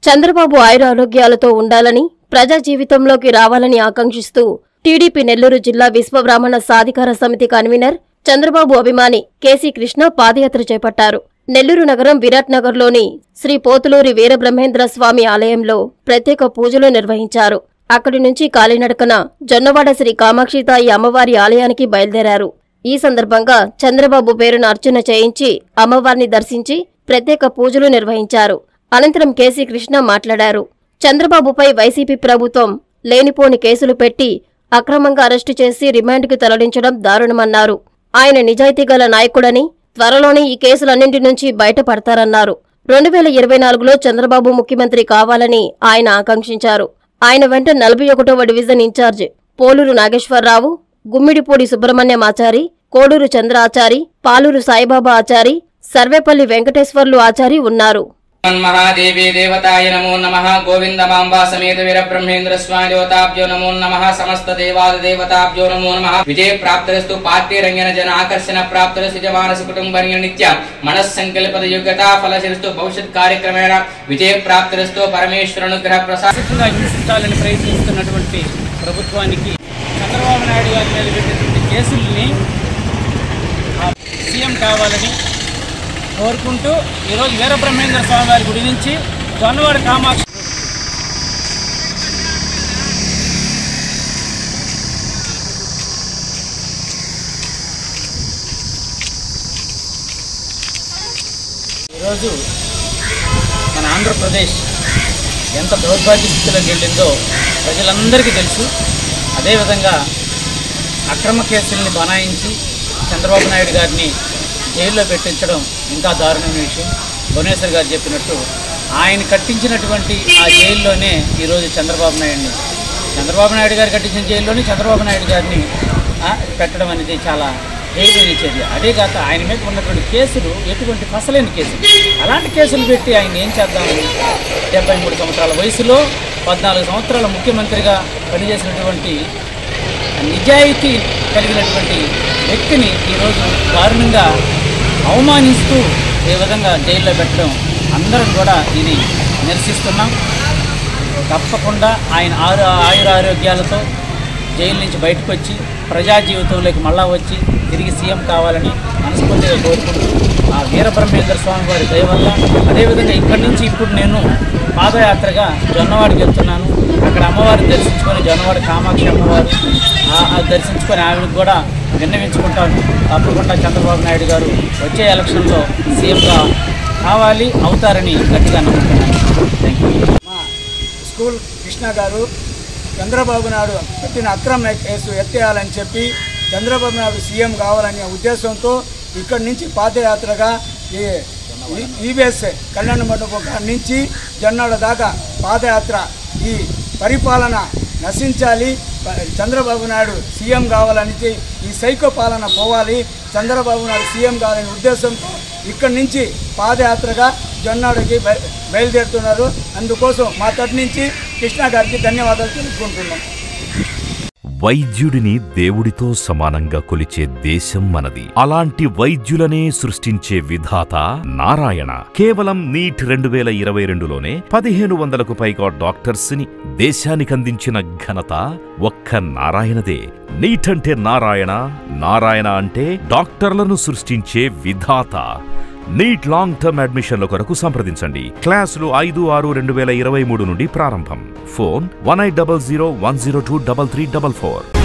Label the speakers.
Speaker 1: చంద్రబాబు ఆయురారోగ్యాలతో ఉండాలని ప్రజా జీవితంలోకి రావాలని ఆకాంక్షిస్తూ టీడీపీ నెల్లూరు జిల్లా విశ్వబ్రాహ్మణ సాధికార సమితి కన్వీనర్ చంద్రబాబు అభిమాని కేసీ కృష్ణ పాదయాత్ర చేపట్టారు నెల్లూరు నగరం విరాట్ నగర్లోని శ్రీ పోతులూరి వీరబ్రహ్మేంద్ర స్వామి ఆలయంలో ప్రత్యేక పూజలు నిర్వహించారు అక్కడి నుంచి కాలినడకన జొన్నవాడ శ్రీ కామాక్షితాయి అమ్మవారి ఆలయానికి బయలుదేరారు ఈ సందర్భంగా చంద్రబాబు పేరును అర్చన చేయించి అమ్మవారిని దర్శించి ప్రత్యేక పూజలు నిర్వహించారు అనంతరం కేసీ కృష్ణ మాట్లాడారు చంద్రబాబుపై వైసీపీ ప్రభుత్వం లేనిపోని కేసులు పెట్టి అక్రమంగా అరెస్టు చేసి రిమాండ్కు తరలించడం దారుణమన్నారు ఆయన నిజాయితీగల నాయకుడని త్వరలోనే ఈ కేసులన్నింటి నుంచి బయటపడతారన్నారు రెండు వేల ఇరవై నాలుగులో చంద్రబాబు ముఖ్యమంత్రి కావాలని ఆయన ఆకాంక్షించారు ఆయన వెంట నలభై ఒకటవ డివిజన్ ఇన్ఛార్జ్ పోలూరు నాగేశ్వరరావు గుమ్మిడిపూడి సుబ్రహ్మణ్యం ఆచారి కోడూరు చంద్ర ఆచారి పాలూరు సాయిబాబా ఆచారి సర్వేపల్లి వెంకటేశ్వర్లు ఆచారి ఉన్నారు
Speaker 2: మహాదేవీ దేవతాయ నమో నమ గోవిందమాంబా సమేత వీర బ్రహ్మేంద్ర స్వామి దేవతాభ్యో నమో నమ సమస్త దేవాద దేవతాభ్యో నమో నమ విజయ ప్రాప్తరస్తు పార్టీ రంగన జన ఆకర్షణ ప్రాప్తరస్తు జమానసు కుటుంబర్య నిత్య మనస్సంకల్పద యుగత ఫలశిరస్తు భవిష్యత్ కార్యక్రమేణ విజయ ప్రాప్తరస్తు పరమేశ్వరనుగ్రహ ప్రసాద
Speaker 3: ఖచ్చితంగా హింసించాలని ప్రయత్నిస్తున్నటువంటి ప్రభుత్వానికి చంద్రబాబు నాయుడు గారి మీద పెట్టినటువంటి కేసుల్ని ఆ సీఎం కావాలని కోరుకుంటూ ఈరోజు వీరబ్రహ్మేంద్ర స్వామి వారి గుడి నుంచి జొన్నవాడ కామాక్షి ఈరోజు మన ఆంధ్రప్రదేశ్ ఎంత దౌర్భాగ్య స్థితిలోకి వెళ్ళిందో ప్రజలందరికీ తెలుసు అదేవిధంగా అక్రమ కేసుల్ని బనాయించి చంద్రబాబు నాయుడు గారిని జైల్లో పెట్టించడం ఇంకా దారుణమైన విషయం భువనేశ్వర్ గారు చెప్పినట్టు ఆయన కట్టించినటువంటి ఆ జైల్లోనే ఈరోజు చంద్రబాబు నాయుడిని చంద్రబాబు నాయుడు గారు కట్టించిన జైల్లోనే చంద్రబాబు నాయుడు గారిని ఆ, పెట్టడం అనేది చాలా హేయమైన చర్య అదే కాక ఆయన మీద ఉన్నటువంటి కేసులు ఎటువంటి ఫసలేని కేసులు అలాంటి కేసులు పెట్టి ఆయన ఏం చేద్దామని డెబ్బై మూడు సంవత్సరాల వయసులో పద్నాలుగు సంవత్సరాల ముఖ్యమంత్రిగా పనిచేసినటువంటి నిజాయితీ కలిగినటువంటి వ్యక్తిని ఈరోజు దారుణంగా అవమానిస్తూ ఈ విధంగా జైల్లో పెట్టడం అందరం కూడా ఇది నిరసిస్తున్నాం తప్పకుండా ఆయన ఆరు ఆయుర ఆరోగ్యాలతో జైలు నుంచి బయటకు వచ్చి ప్రజా జీవితంలోకి మళ్ళా వచ్చి తిరిగి సీఎం కావాలని మనస్ఫూర్తిగా కోరుకుంటూ ఆ వీరబ్రహ్మేంద్ర స్వామి వారి దయ వల్ల అదేవిధంగా ఇక్కడి నుంచి ఇప్పుడు నేను పాదయాత్రగా జొన్నవాడికి వెళ్తున్నాను అక్కడ అమ్మవారిని దర్శించుకొని జొన్నవాడి కామాక్షి అమ్మవారు ఆ- ఆ దర్శించుకొని ఆవిడకి కూడా విన్నవించుకుంటాను తప్పకుండా చంద్రబాబు నాయుడు గారు వచ్చే ఎలక్షన్లో సీఎంగా కావాలి అవుతారని గట్టిగా నమ్ముతున్నాను థ్యాంక్ యూ
Speaker 4: మా స్కూల్ కృష్ణ గారు చంద్రబాబు నాయుడు పెట్టిన అక్రమ కేసు ఎత్తేయాలని చెప్పి చంద్రబాబు నాయుడు సీఎం కావాలనే ఉద్దేశంతో ఇక్కడి నుంచి పాదయాత్రగా ఈ ఈబీఎస్ కళ్యాణ మండపం కాడి నుంచి జొన్నాడ దాకా పాదయాత్ర ఈ పరిపాలన నశించాలి ప- చంద్రబాబు నాయుడు సీఎం కావాలని చె- ఈ సైకో పాలన పోవాలి చంద్రబాబు నాయుడు సీఎం కావాలనే ఉద్దేశంతో ఇక్కడి నుంచి పాదయాత్రగా జొన్నాడుకి బయ- బయలుదేరుతున్నారు అందుకోసం మా తరపు నుంచి కృష్ణ గారికి ధన్యవాదాలు తెలుపుకుంటున్నాం
Speaker 5: వైద్యుడిని దేవుడితో సమానంగా కొలిచే దేశం మనది అలాంటి వైద్యులనే సృష్టించే విధాత నారాయణ కేవలం నీట్ రెండు వేల ఇరవై రెండులోనే పదిహేను వందలకు పైగా డాక్టర్స్ ని దేశానికందించిన ఘనత ఒక్క నారాయణదే నీట్ అంటే నారాయణ నారాయణ అంటే డాక్టర్లను సృష్టించే విధాత నీట్ లాంగ్ టర్మ్ అడ్మిషన్ల కొరకు సంప్రదించండి క్లాసులు ఐదు ఆరు రెండు వేల ఇరవై మూడు నుండి ప్రారంభం phone one eight double zero one zero two double three double four